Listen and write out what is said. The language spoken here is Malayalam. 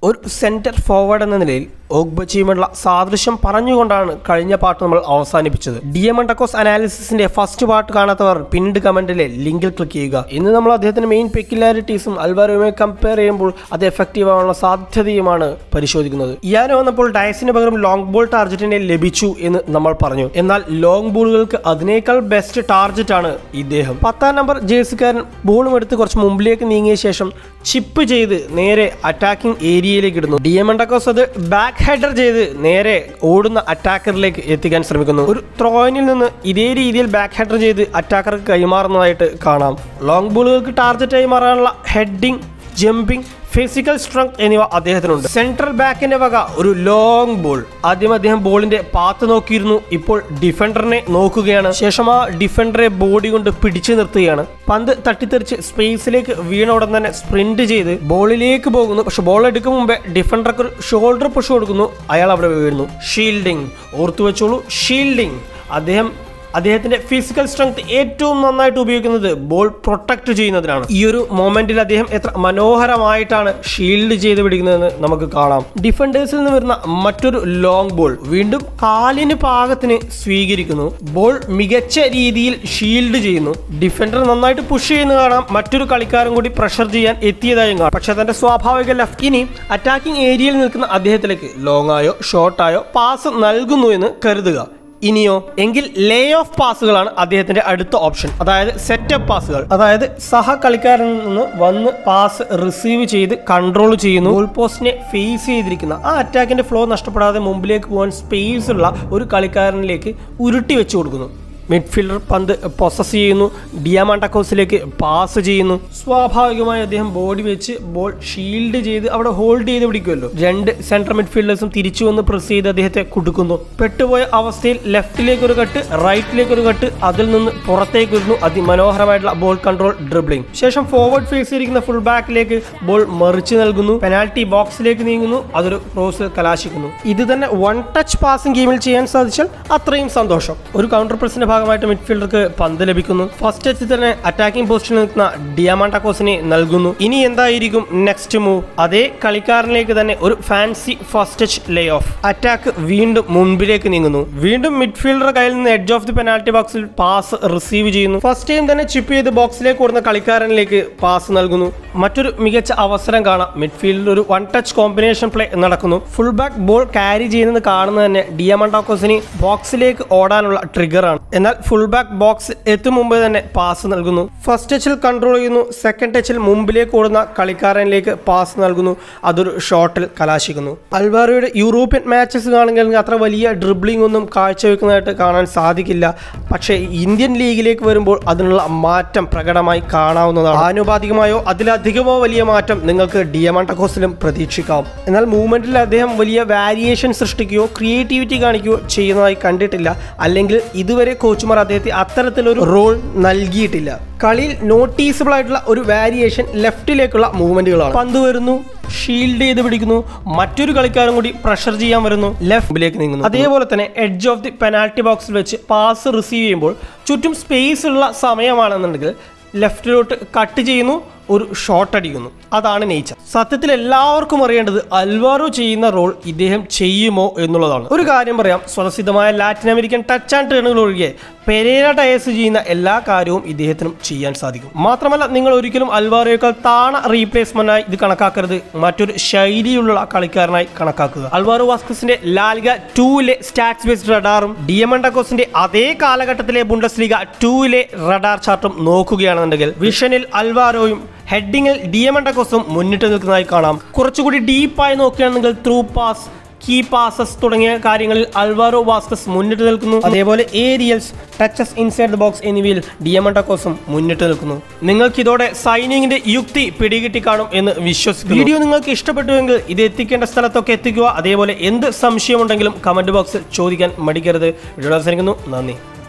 ഒരു സെൻറ്റർ ഫോർവേഡ് എന്ന നിലയിൽ ഓഗ്ബച്ചിയുമുള്ള സാദൃശ്യം പറഞ്ഞുകൊണ്ടാണ് കഴിഞ്ഞ പാട്ട് നമ്മൾ അവസാനിപ്പിച്ചത് ഡി എം അണ്ടക്കോസ് അനാലിസിസിന്റെ ഫസ്റ്റ് പാർട്ട് കാണാത്തവർ പിന്നീട് കമന്റിലെ ലിങ്കിൽ ക്ലിക്ക് ചെയ്യുക ഇന്ന് നമ്മൾ അദ്ദേഹത്തിന്റെ മെയിൻ പെക്യുലാരിറ്റീസും അൽവാരോയുമായി കമ്പയർ ചെയ്യുമ്പോൾ അത് എഫക്റ്റീവ് ആവാനുള്ള സാധ്യതയുമാണ് പരിശോധിക്കുന്നത് ഇയാനോ വന്നപ്പോൾ ഡയസിന് പകരം ലോങ് ബോൾ ടാർജറ്റിനെ ലഭിച്ചു എന്ന് നമ്മൾ പറഞ്ഞു എന്നാൽ ലോങ് ബോളുകൾക്ക് അതിനേക്കാൾ ബെസ്റ്റ് ടാർജറ്റ് ആണ് ഇദ്ദേഹം പത്താം നമ്പർ ജേഴ്സിക്കാരൻ ബോളും എടുത്ത് കുറച്ച് മുമ്പിലേക്ക് നീങ്ങിയ ശേഷം ചിപ്പ് ചെയ്ത് നേരെ അറ്റാക്കിംഗ് ഏരിയയിലേക്ക് ഇടുന്നു ഡി എം അണ്ടക്കോസ് അത് ബാക്ക് ഹെഡർ ചെയ്ത് നേരെ ഓടുന്ന അറ്റാക്കറിലേക്ക് എത്തിക്കാൻ ശ്രമിക്കുന്നു ഒരു ത്രോയിനിൽ നിന്ന് ഇതേ രീതിയിൽ ബാക്ക് ഹെഡർ ചെയ്ത് അറ്റാക്കർക്ക് കൈമാറുന്നതായിട്ട് കാണാം ലോങ് ബോളുകൾക്ക് ടാർജറ്റായി മാറാനുള്ള ഹെഡിങ് ജമ്പിങ് ഫിസിക്കൽ സ്ട്രെങ്ത് എന്നിവ അദ്ദേഹത്തിനുണ്ട് സെൻട്രൽ ബാക്കിന്റെ വക ഒരു ലോങ് ബോൾ ആദ്യം അദ്ദേഹം ബോളിന്റെ പാത്ത് നോക്കിയിരുന്നു ഇപ്പോൾ ഡിഫൻഡറിനെ നോക്കുകയാണ് ശേഷം ആ ഡിഫൻഡറെ ബോഡി കൊണ്ട് പിടിച്ചു നിർത്തുകയാണ് പന്ത് തട്ടിത്തെറിച്ച് സ്പേസിലേക്ക് വീണ ഉടൻ തന്നെ സ്പ്രിന്റ് ചെയ്ത് ബോളിലേക്ക് പോകുന്നു പക്ഷെ ബോൾ എടുക്കും മുമ്പേ ഡിഫൻഡർക്ക് ഒരു ഷോൾഡർ പുഷ് കൊടുക്കുന്നു അയാൾ അവിടെ വീഴുന്നു ഷീൽഡിങ് ഓർത്തു വെച്ചോളൂ ഷീൽഡിങ് അദ്ദേഹം അദ്ദേഹത്തിന്റെ ഫിസിക്കൽ സ്ട്രെങ്ത് ഏറ്റവും നന്നായിട്ട് ഉപയോഗിക്കുന്നത് ബോൾ പ്രൊട്ടക്ട് ചെയ്യുന്നതിനാണ് ഈ ഒരു മൊമെന്റിൽ അദ്ദേഹം എത്ര മനോഹരമായിട്ടാണ് ഷീൽഡ് ചെയ്ത് പിടിക്കുന്നതെന്ന് നമുക്ക് കാണാം ഡിഫൻഡേഴ്സിൽ നിന്ന് വരുന്ന മറ്റൊരു ലോങ് ബോൾ വീണ്ടും കാലിന് പാകത്തിന് സ്വീകരിക്കുന്നു ബോൾ മികച്ച രീതിയിൽ ഷീൽഡ് ചെയ്യുന്നു ഡിഫൻഡർ നന്നായിട്ട് പുഷ് ചെയ്യുന്ന കാണാം മറ്റൊരു കളിക്കാരൻ കൂടി പ്രഷർ ചെയ്യാൻ എത്തിയതായും കാണാം പക്ഷെ തന്റെ സ്വാഭാവിക ലെഫ്റ്റ് ഇനി അറ്റാക്കിംഗ് ഏരിയയിൽ നിൽക്കുന്ന അദ്ദേഹത്തിലേക്ക് ലോങ് ആയോ ഷോർട്ടായോ പാസ് നൽകുന്നു എന്ന് കരുതുക ഇനിയോ എങ്കിൽ ലേ ഓഫ് പാസുകളാണ് അദ്ദേഹത്തിന്റെ അടുത്ത ഓപ്ഷൻ അതായത് സെറ്റപ്പ് പാസുകൾ അതായത് സഹ കളിക്കാരനിൽ നിന്ന് വന്ന് പാസ് റിസീവ് ചെയ്ത് കൺട്രോൾ ചെയ്യുന്നു ഗോൾ പോസ്റ്റിനെ ഫേസ് ചെയ്തിരിക്കുന്ന ആ അറ്റാക്കിന്റെ ഫ്ലോ നഷ്ടപ്പെടാതെ മുമ്പിലേക്ക് പോകാൻ സ്പേസ് ഉള്ള ഒരു കളിക്കാരനിലേക്ക് ഉരുട്ടി വെച്ച് കൊടുക്കുന്നു മിഡ്ഫീൽഡർ പന്ത് പൊസസ് ചെയ്യുന്നു ഡിയാമാണ്ടക്കോസിലേക്ക് പാസ് ചെയ്യുന്നു സ്വാഭാവികമായി അദ്ദേഹം ബോഡി വെച്ച് ബോൾ ഷീൽഡ് ചെയ്ത് അവിടെ ഹോൾഡ് ചെയ്ത് പിടിക്കുമല്ലോ രണ്ട് സെൻട്രൽ മിഡ്ഫീൽഡേഴ്സും തിരിച്ചു വന്ന് പ്രസ് ചെയ്ത് അദ്ദേഹത്തെ കൊടുക്കുന്നു പെട്ടുപോയ അവസ്ഥയിൽ ലെഫ്റ്റിലേക്ക് ഒരു കട്ട് റൈറ്റിലേക്ക് ഒരു കട്ട് അതിൽ നിന്ന് പുറത്തേക്ക് വരുന്നു അതിമനോഹരമായിട്ടുള്ള ബോൾ കൺട്രോൾ ഡ്രിബ്ലിംഗ് ശേഷം ഫോർവേഡ് ഫേസ് ചെയ്തിരിക്കുന്ന ഫുൾ ബാക്കിലേക്ക് ബോൾ മറിച്ച് നൽകുന്നു പെനാൽറ്റി ബോക്സിലേക്ക് നീങ്ങുന്നു അതൊരു ക്രോസ് കലാശിക്കുന്നു ഇത് തന്നെ വൺ ടച്ച് പാസിംഗ് ഗെയിമിൽ ചെയ്യാൻ സാധിച്ചാൽ അത്രയും സന്തോഷം ഒരു കൗണ്ടർ പ്രസിന്റെ ഭാഗമായിട്ട് മിഡ്ഫീൽഡർക്ക് പന്ത് ലഭിക്കുന്നു ഫസ്റ്റ് ടച്ചിൽ തന്നെ അറ്റാക്കിംഗ് പൊസിഷനിൽ നിൽക്കുന്ന ഡിയാമാണ്ടാക്കോസിനെ നൽകുന്നു ഇനി എന്തായിരിക്കും നെക്സ്റ്റ് മൂവ് അതേ കളിക്കാരനിലേക്ക് തന്നെ ഒരു fancy first touch lay off attack വീണ്ടും മുൻപിലേക്ക് നീങ്ങുന്നു വീണ്ടും മിഡ്ഫീൽഡറുടെ കയ്യിൽ നിന്ന് എഡ്ജ് ഓഫ് ദി പെനാൽറ്റി ബോക്സിൽ പാസ് റിസീവ് ചെയ്യുന്നു ഫസ്റ്റ് ടൈം തന്നെ ചിപ്പ് ചെയ്ത് ബോക്സിലേക്ക് ഓടുന്ന കളിക്കാരനിലേക്ക് പാസ് നൽകുന്നു മറ്റൊരു മികച്ച അവസരം കാണാം മിഡ്ഫീൽഡിൽ ഒരു വൺ ടച്ച് കോമ്പിനേഷൻ പ്ലേ നടക്കുന്നു ഫുൾ ബാക്ക് ബോൾ ക്യാരി ചെയ്യുന്നത് കാണുന്നത് തന്നെ ഡിയമണ്ടാക്കോസിന് ബോക്സിലേക്ക് ഓടാനുള്ള ട്രിഗറാണ് എന്നാൽ ഫുൾ ബാക്ക് ബോക്സ് എത്തും മുമ്പ് തന്നെ പാസ് നൽകുന്നു ഫസ്റ്റ് ടച്ചിൽ കൺട്രോൾ ചെയ്യുന്നു സെക്കൻഡ് ടച്ചിൽ മുമ്പിലേക്ക് ഓടുന്ന കളിക്കാരനിലേക്ക് പാസ് നൽകുന്നു അതൊരു ഷോട്ടിൽ കലാശിക്കുന്നു അൽവാറോയുടെ യൂറോപ്യൻ മാച്ചസ് കാണുകയാണെങ്കിൽ അത്ര വലിയ ഡ്രിബ്ലിംഗ് ഒന്നും കാഴ്ചവെക്കുന്നതായിട്ട് കാണാൻ സാധിക്കില്ല പക്ഷേ ഇന്ത്യൻ ലീഗിലേക്ക് വരുമ്പോൾ അതിനുള്ള മാറ്റം പ്രകടമായി കാണാവുന്നതാണ് ആനുപാതികമായോ അതിലധികമോ വലിയ മാറ്റം നിങ്ങൾക്ക് ഡിയമണ്ടക്കോസിലും പ്രതീക്ഷിക്കാം എന്നാൽ മൂവ്മെന്റിൽ അദ്ദേഹം വലിയ വാരിയേഷൻ സൃഷ്ടിക്കുകയോ ക്രിയേറ്റിവിറ്റി കാണിക്കുകയോ ചെയ്യുന്നതായി കണ്ടിട്ടില്ല അല്ലെങ്കിൽ ഇതുവരെ കോച്ചുമാർ അദ്ദേഹത്തെ അത്തരത്തിലൊരു റോൾ നൽകിയിട്ടില്ല കളിയിൽ നോട്ടീസബിൾ ആയിട്ടുള്ള ഒരു വാരിയേഷൻ ലെഫ്റ്റിലേക്കുള്ള മൂവ്മെന്റുകളാണ് പന്ത് വരുന്നു ഷീൽഡ് ചെയ്ത് പിടിക്കുന്നു മറ്റൊരു കളിക്കാരും കൂടി പ്രഷർ ചെയ്യാൻ വരുന്നു ലെഫ്റ്റിലേക്ക് നീങ്ങുന്നു അതേപോലെ തന്നെ എഡ്ജ് ഓഫ് ദി പെനാൽറ്റി ബോക്സിൽ വെച്ച് പാസ് റിസീവ് ചെയ്യുമ്പോൾ ചുറ്റും സ്പേസ് ഉള്ള സമയമാണെന്നുണ്ടെങ്കിൽ ലെഫ്റ്റിലോട്ട് കട്ട് ചെയ്യുന്നു ഒരു ഷോട്ട് അടിക്കുന്നു അതാണ് നേച്ചർ സത്യത്തിൽ എല്ലാവർക്കും അറിയേണ്ടത് അൽവാറോ ചെയ്യുന്ന റോൾ ഇദ്ദേഹം ചെയ്യുമോ എന്നുള്ളതാണ് ഒരു കാര്യം പറയാം സ്വതസിദ്ധമായ ലാറ്റിൻ അമേരിക്കൻ ടച്ച് ആൻഡ് ടേണുകൾ ഒഴികെ പെരേര ടയേഴ്സ് ചെയ്യുന്ന എല്ലാ കാര്യവും ഇദ്ദേഹത്തിനും ചെയ്യാൻ സാധിക്കും മാത്രമല്ല നിങ്ങൾ ഒരിക്കലും അൽവാറോയേക്കാൾ താണ റീപ്ലേസ്മെന്റായി ഇത് കണക്കാക്കരുത് മറ്റൊരു ശൈലിയുള്ള കളിക്കാരനായി കണക്കാക്കുക അൽവാറോ വാസ്കസിന്റെ ലാൽഗ ടൂവിലെ സ്റ്റാറ്റ്സ് ബേസ്ഡ് റഡാറും ഡിയമണ്ടക്കോസിന്റെ അതേ കാലഘട്ടത്തിലെ ബുണ്ടസ് ലീഗ ടൂവിലെ റഡാർ ചാർട്ടും നോക്കുകയാണെന്നുണ്ടെങ്കിൽ വിഷനിൽ അൽവാരോയും ഹെഡിങ്ങിൽ ഡിയമണ്ടക്കോസും മുന്നിട്ട് നിൽക്കുന്നതായി കാണാം കുറച്ചുകൂടി ഡീപ്പായി നോക്കുകയാണെങ്കിൽ ത്രൂ പാസ് കീ പാസസ് തുടങ്ങിയ കാര്യങ്ങളിൽ അൽവാറോ വാസ്കസ് മുന്നിട്ട് നിൽക്കുന്നു അതേപോലെ aerials touches inside the box എന്നിവയിൽ ഡിയമണ്ടക്കോസും മുന്നിട്ട് നിൽക്കുന്നു നിങ്ങൾക്ക് ഇതോടെ സൈനിങ്ങിന്റെ യുക്തി പിടികിട്ടി കാണും എന്ന് വിശ്വസിക്കുന്നു വീഡിയോ നിങ്ങൾക്ക് ഇഷ്ടപ്പെട്ടുവെങ്കിൽ ഇത് എത്തിക്കേണ്ട സ്ഥലത്തൊക്കെ എത്തിക്കുക അതേപോലെ എന്ത് സംശയമുണ്ടെങ്കിലും കമന്റ് ബോക്സിൽ ചോദിക്കാൻ മടിക്കരുത് വീഡിയോ അവസാനിക്കുന്നു നന്ദി